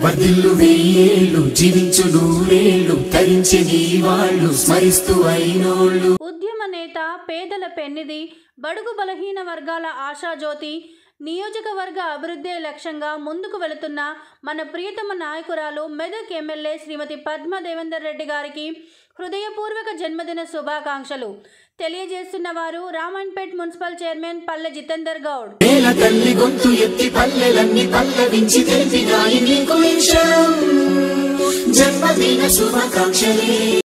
వర్ధిల్లు వెయ్యేళ్ళు జీవించు నూరేళ్ళు తరించే నీ వాళ్ళు స్మరిస్తూ అయినోళ్ళు ఉద్యమ నేత పేదల పెన్నిది బడుగు బలహీన వర్గాల ఆశాజ్యోతి నియోజకవర్గ అభివృద్ధి లక్ష్యంగా ముందుకు వెళుతున్న మన ప్రియతమ నాయకురాలు మెదక్ ఎమ్మెల్యే శ్రీమతి పద్మ దేవేందర్ రెడ్డి గారికి హృదయపూర్వక జన్మదిన శుభాకాంక్షలు తెలియజేస్తున్న వారు రామన్పేట్ మున్సిపల్ చైర్మన్ పల్లె జితేందర్ గౌడ్ నేల తల్లి గొంతు ఎత్తి పల్లెలన్నీ పల్లవించి తెలిపినాయి నీకు ఈ క్షణం. జన్మదిన శుభాకాంక్షలే